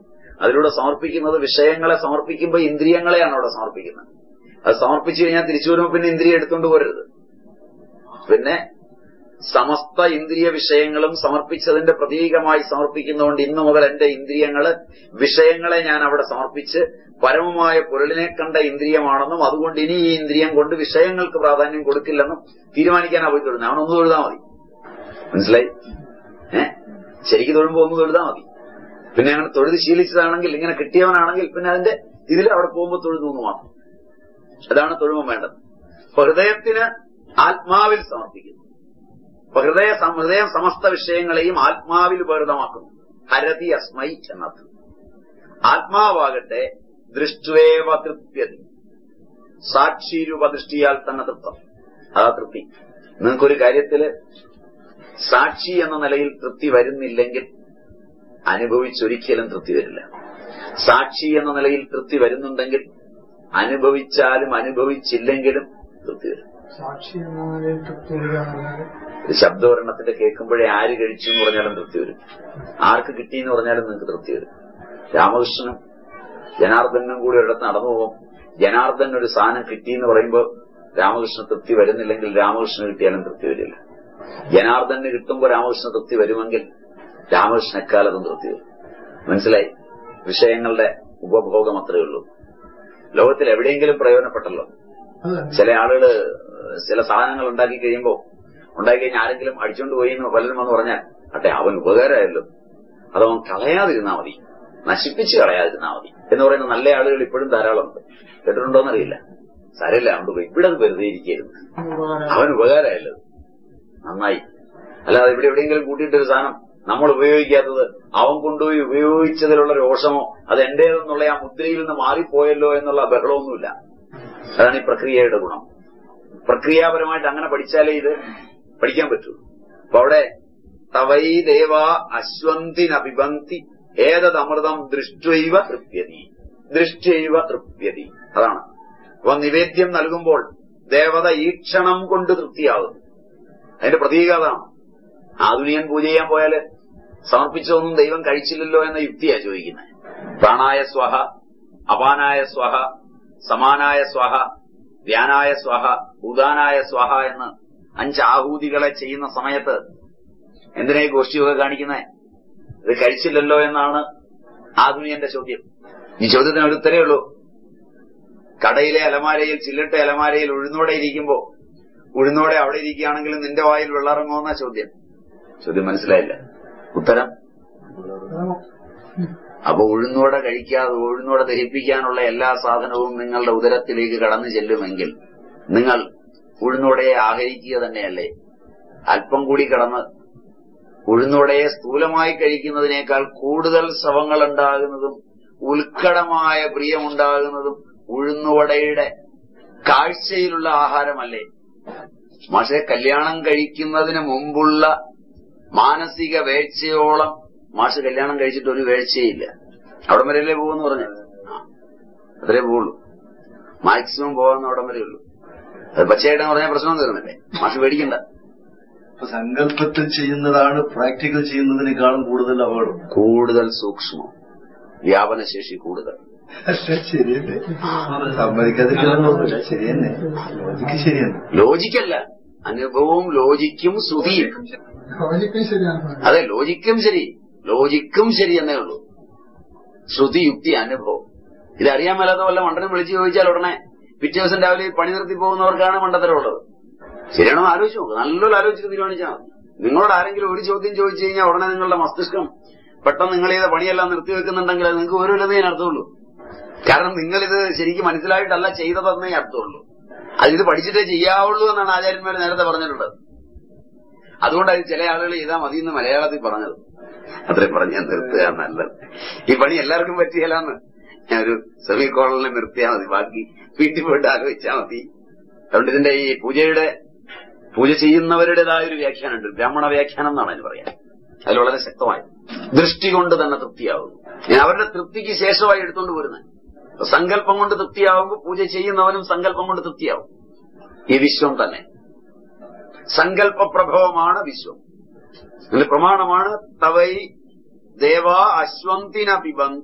അതിലൂടെ സമർപ്പിക്കുന്നത് വിഷയങ്ങളെ സമർപ്പിക്കുമ്പോൾ ഇന്ദ്രിയങ്ങളെയാണ് അവിടെ സമർപ്പിക്കുന്നത് അത് സമർപ്പിച്ചു കഴിഞ്ഞാൽ തിരിച്ചു വരുമ്പോൾ പിന്നെ ഇന്ദ്രിയം എടുത്തുകൊണ്ട് പോരരുത് പിന്നെ സമസ്ത ഇന്ദ്രിയ വിഷയങ്ങളും സമർപ്പിച്ചതിന്റെ പ്രതീകമായി സമർപ്പിക്കുന്നതുകൊണ്ട് ഇന്നു മുതൽ എന്റെ ഇന്ദ്രിയങ്ങള് വിഷയങ്ങളെ ഞാൻ അവിടെ സമർപ്പിച്ച് പരമമായ പൊരുളിനെ കണ്ട ഇന്ദ്രിയമാണെന്നും അതുകൊണ്ട് ഇനി ഈ ഇന്ദ്രിയം കൊണ്ട് വിഷയങ്ങൾക്ക് പ്രാധാന്യം കൊടുക്കില്ലെന്നും തീരുമാനിക്കാനാ പോയി തൊഴുന്നത് അവൻ ഒന്ന് തൊഴുതാ മതി മനസ്സിലായി ഏഹ് ശരിക്ക് തൊഴുമ്പോ ഒന്ന് തൊഴുതാ മതി പിന്നെ അങ്ങനെ തൊഴുത് ശീലിച്ചതാണെങ്കിൽ ഇങ്ങനെ കിട്ടിയവനാണെങ്കിൽ പിന്നെ അതിന്റെ ഇതിൽ അവിടെ പോകുമ്പോൾ തൊഴുതു എന്ന് മാത്രം അതാണ് തൊഴുമ്പം വേണ്ടത് അപ്പൊ ഹൃദയത്തിന് ആത്മാവിൽ സമർപ്പിക്കുന്നു അപ്പൊ ഹൃദയ സം- ഹൃദയം സമസ്ത വിഷയങ്ങളെയും ആത്മാവിൽ ഉപകൃതമാക്കുന്നു ഹരതി അസ്മൈ എന്നർത്ഥം ആത്മാവാകട്ടെ ദൃഷ്ടുവേവ തൃപ്യതി സാക്ഷിരൂപദൃഷ്ടിയാൽ തന്നെ തൃപ്തം അതാ തൃപ്തി നിങ്ങൾക്കൊരു കാര്യത്തില് സാക്ഷി എന്ന നിലയിൽ തൃപ്തി വരുന്നില്ലെങ്കിൽ അനുഭവിച്ചൊരിക്കലും തൃപ്തി വരില്ല സാക്ഷി എന്ന നിലയിൽ തൃപ്തി വരുന്നുണ്ടെങ്കിൽ അനുഭവിച്ചാലും അനുഭവിച്ചില്ലെങ്കിലും തൃപ്തി വരും സാക്ഷി എന്ന നിലയിൽ തൃപ്തി വരികയാണെങ്കിൽ ഒരു ശബ്ദവർണ്ണത്തിന്റെ കേൾക്കുമ്പോഴേ ആര് കഴിച്ചു എന്ന് പറഞ്ഞാലും തൃപ്തി വരും ആർക്ക് കിട്ടി എന്ന് പറഞ്ഞാലും നിങ്ങൾക്ക് തൃപ്തി വരും രാമകൃഷ്ണനും ജനാർദ്ദനും കൂടി ഒരിടത്ത് നടന്നു പോകും ജനാർദ്ദൻ ഒരു സാധനം കിട്ടി എന്ന് പറയുമ്പോൾ രാമകൃഷ്ണൻ തൃപ്തി വരുന്നില്ലെങ്കിൽ രാമകൃഷ്ണന് കിട്ടിയാലും തൃപ്തി വരില്ല ജനാർദ്ദന് കിട്ടുമ്പോൾ രാമകൃഷ്ണ തൃപ്തി വരുമെങ്കിൽ രാമകൃഷ്ണ എക്കാലത്തും തൃപ്തി വരും മനസ്സിലായി വിഷയങ്ങളുടെ ഉപഭോഗം അത്രയേ ഉള്ളൂ ലോകത്തിൽ എവിടെയെങ്കിലും പ്രയോജനപ്പെട്ടല്ലോ അത് ചില ആളുകൾ ചില സാധനങ്ങൾ ഉണ്ടാക്കി കഴിയുമ്പോൾ ഉണ്ടാക്കി കഴിഞ്ഞാൽ ആരെങ്കിലും അടിച്ചോണ്ട് പോയി എന്ന് പലരും വന്ന് പറഞ്ഞാൽ അട്ടെ അവൻ ഉപകാരമായല്ലോ അതവൻ കളയാതിരുന്നാ മതി നശിപ്പിച്ച് കളയാതിരുന്നാ മതി എന്ന് പറയുന്ന നല്ല ആളുകൾ ഇപ്പോഴും ധാരാളമുണ്ട് കേട്ടിട്ടുണ്ടോന്നറിയില്ല സാരമില്ല അതുകൊണ്ട് പോയി ഇവിടെ അത് വെറുതെ ഇരിക്കരുത് ഉപകാരം അവൻ ഉപകാരമായല്ലോ നന്നായി അല്ലാതെ ഇവിടെ എവിടെയെങ്കിലും കൂട്ടിയിട്ടൊരു സാധനം നമ്മൾ ഉപയോഗിക്കാത്തത് അവൻ കൊണ്ടുപോയി ഉപയോഗിച്ചതിലുള്ള രോഷമോ അത് എന്റേതെന്നുള്ള ആ മുദ്രയിൽ നിന്ന് മാറിപ്പോയല്ലോ എന്നുള്ള ബഹളമൊന്നുമില്ല അതാണ് ഈ പ്രക്രിയയുടെ ഗുണം പ്രക്രിയാപരമായിട്ട് അങ്ങനെ പഠിച്ചാലേ ഇത് പഠിക്കാൻ പറ്റൂ അപ്പൊ അവിടെ തവൈ ദേവ അശ്വന്തിനഭിപന്തി ഏതമൃതം ദൃഷ്ടൈവ തൃപ്യതി ദൃഷ്ടൈവ തൃപ്യതി അതാണ് അപ്പൊ നിവേദ്യം നൽകുമ്പോൾ ദേവത ഈക്ഷണം കൊണ്ട് തൃപ്തിയാകുന്നു അതിന്റെ പ്രതീക അതാണ് ആധുനികൻ പൂജ ചെയ്യാൻ പോയാല് സമർപ്പിച്ചതൊന്നും ദൈവം കഴിച്ചില്ലല്ലോ എന്ന യുക്തിയാ ചോദിക്കുന്നത് പ്രാണായ സ്വഹ അപാനായ സ്വഹ സമാനായ സ്വഹ ധ്യാനായ സ്വഹ ഉദാനായ സ്വഹ എന്ന് അഞ്ച് ആഹൂതികളെ ചെയ്യുന്ന സമയത്ത് എന്തിനാ ഈ ഗോഷ്ഠിയൊക്കെ കാണിക്കുന്നത് ഇത് കഴിച്ചില്ലല്ലോ എന്നാണ് ആധുനികന്റെ ചോദ്യം ഈ ചോദ്യത്തിന് ഒരു ഉത്തരേ ഉള്ളൂ കടയിലെ അലമാരയിൽ ചില്ലിട്ട അലമാരയിൽ ഉഴുന്നോടെ ഇരിക്കുമ്പോ ഉഴുന്നോടെ അവിടെ ഇരിക്കുകയാണെങ്കിലും നിന്റെ വായിൽ വെള്ളറങ്ങുമെന്ന ചോദ്യം ചോദ്യം മനസ്സിലായില്ല ഉത്തരം അപ്പൊ ഉഴുന്നോടെ കഴിക്കാതെ ഉഴുന്നോടെ ദഹിപ്പിക്കാനുള്ള എല്ലാ സാധനവും നിങ്ങളുടെ ഉദരത്തിലേക്ക് കടന്നു ചെല്ലുമെങ്കിൽ നിങ്ങൾ ഉഴുന്നോടയെ ആഹരിക്കുക തന്നെയല്ലേ അല്പം കൂടി കടന്ന് ഉഴുന്നോടയെ സ്ഥൂലമായി കഴിക്കുന്നതിനേക്കാൾ കൂടുതൽ ശ്രവങ്ങൾ ഉണ്ടാകുന്നതും ഉത്കടമായ പ്രിയമുണ്ടാകുന്നതും ഉഴുന്നുവടയുടെ കാഴ്ചയിലുള്ള ആഹാരമല്ലേ പക്ഷേ കല്യാണം കഴിക്കുന്നതിന് മുമ്പുള്ള മാനസിക വേഴ്ചയോളം മാഷ് കല്യാണം കഴിച്ചിട്ട് ഒരു വേഴ്ചയില്ല അവിടം വരെയല്ലേ പോകുമെന്ന് പറഞ്ഞു അത്രേ പോവുള്ളൂ മാക്സിമം പോകാവുന്ന അവിടം വരെ ഉള്ളൂ അത് പച്ചയായിട്ടെന്ന് പറഞ്ഞാൽ പ്രശ്നം തീർന്നില്ലേ മാഷ് പേടിക്കണ്ട അപ്പൊ സങ്കല്പത്തിൽ ചെയ്യുന്നതാണ് പ്രാക്ടിക്കൽ ചെയ്യുന്നതിനേക്കാളും കൂടുതൽ അപകടം കൂടുതൽ സൂക്ഷ്മം വ്യാപനശേഷി കൂടുതൽ ശരിയല്ലേ സമ്മതിക്കാതിരിക്കുന്നതൊന്നുമില്ല ശരിയെന്നെ ലോജിക്ക് ശരിയെന്നെ ലോജിക്കല്ല അനുഭവവും ലോജിക്കും ശ്രുതിയും ലോജിക്കും ശരിയാണ് അതെ ലോജിക്കും ശരി ലോജിക്കും ശരി എന്നേ ഉള്ളൂ ശ്രുതി യുക്തി അനുഭവം ഇതറിയാൻ മേലാത്ത വല്ല മണ്ടനും വിളിച്ചു ചോദിച്ചാൽ ഉടനെ പിറ്റേ ദിവസം രാവിലെ പണി നിർത്തി പോകുന്നവർക്കാണ് മണ്ടത്തരമുള്ളത് ശരിയാണോ എന്ന് ആലോചിച്ച് നോക്ക് നല്ലോണം ആലോചിച്ച് തീരുമാനിച്ചാൽ മതി നിങ്ങളോട് ആരെങ്കിലും ഒരു ചോദ്യം ചോദിച്ചു കഴിഞ്ഞാൽ ഉടനെ നിങ്ങളുടെ മസ്തിഷ്കം പെട്ടെന്ന് നിങ്ങൾ ചെയ്ത പണിയെല്ലാം നിർത്തിവെക്കുന്നുണ്ടെങ്കിൽ അത് നിങ്ങൾക്ക് ഒരു ലതേ അർത്ഥമുള്ളൂ കാരണം നിങ്ങളിത് ശരിക്കും മനസ്സിലായിട്ടല്ല ചെയ്തതെന്നേ അർത്ഥമുള്ളൂ അതിത് പഠിച്ചിട്ടേ ചെയ്യാവുള്ളൂ എന്നാണ് ആചാര്യന്മാർ നേരത്തെ പറഞ്ഞിട്ടുള്ളത് അതുകൊണ്ടാണ് ചില ആളുകൾ ചെയ്താൽ മതി എന്ന് മലയാളത്തിൽ പറഞ്ഞത് അത്രയും പറഞ്ഞ നിർത്തുക നല്ലത് ഈ പണി എല്ലാവർക്കും പറ്റിയല്ലാന്ന് ഞാൻ ഒരു സെമി കോളനിൽ നിർത്തിയാൽ മതി ബാക്കി വീട്ടിൽ പോയിട്ട് ആലോചിച്ചാൽ മതി അതുകൊണ്ട് ഇതിന്റെ ഈ പൂജയുടെ പൂജ ചെയ്യുന്നവരുടേതായ ഒരു വ്യാഖ്യാനമുണ്ട് ബ്രാഹ്മണ വ്യാഖ്യാനം എന്നാണ് അതിന് പറയാൻ അതിൽ വളരെ ശക്തമായി ദൃഷ്ടി കൊണ്ട് തന്നെ തൃപ്തിയാവുന്നു ഞാൻ അവരുടെ തൃപ്തിക്ക് ശേഷമായി എടുത്തുകൊണ്ട് പോരുന്നത് അപ്പൊ സങ്കല്പം കൊണ്ട് തൃപ്തിയാവുമ്പോൾ പൂജ ചെയ്യുന്നവനും സങ്കല്പം കൊണ്ട് തൃപ്തിയാവും ഈ വിശ്വം തന്നെ സങ്കല്പപ്രഭവമാണ് വിശ്വം ഇതിൽ പ്രമാണമാണ് തവൈ ദേവ അശ്വന്തിന പിബന്തി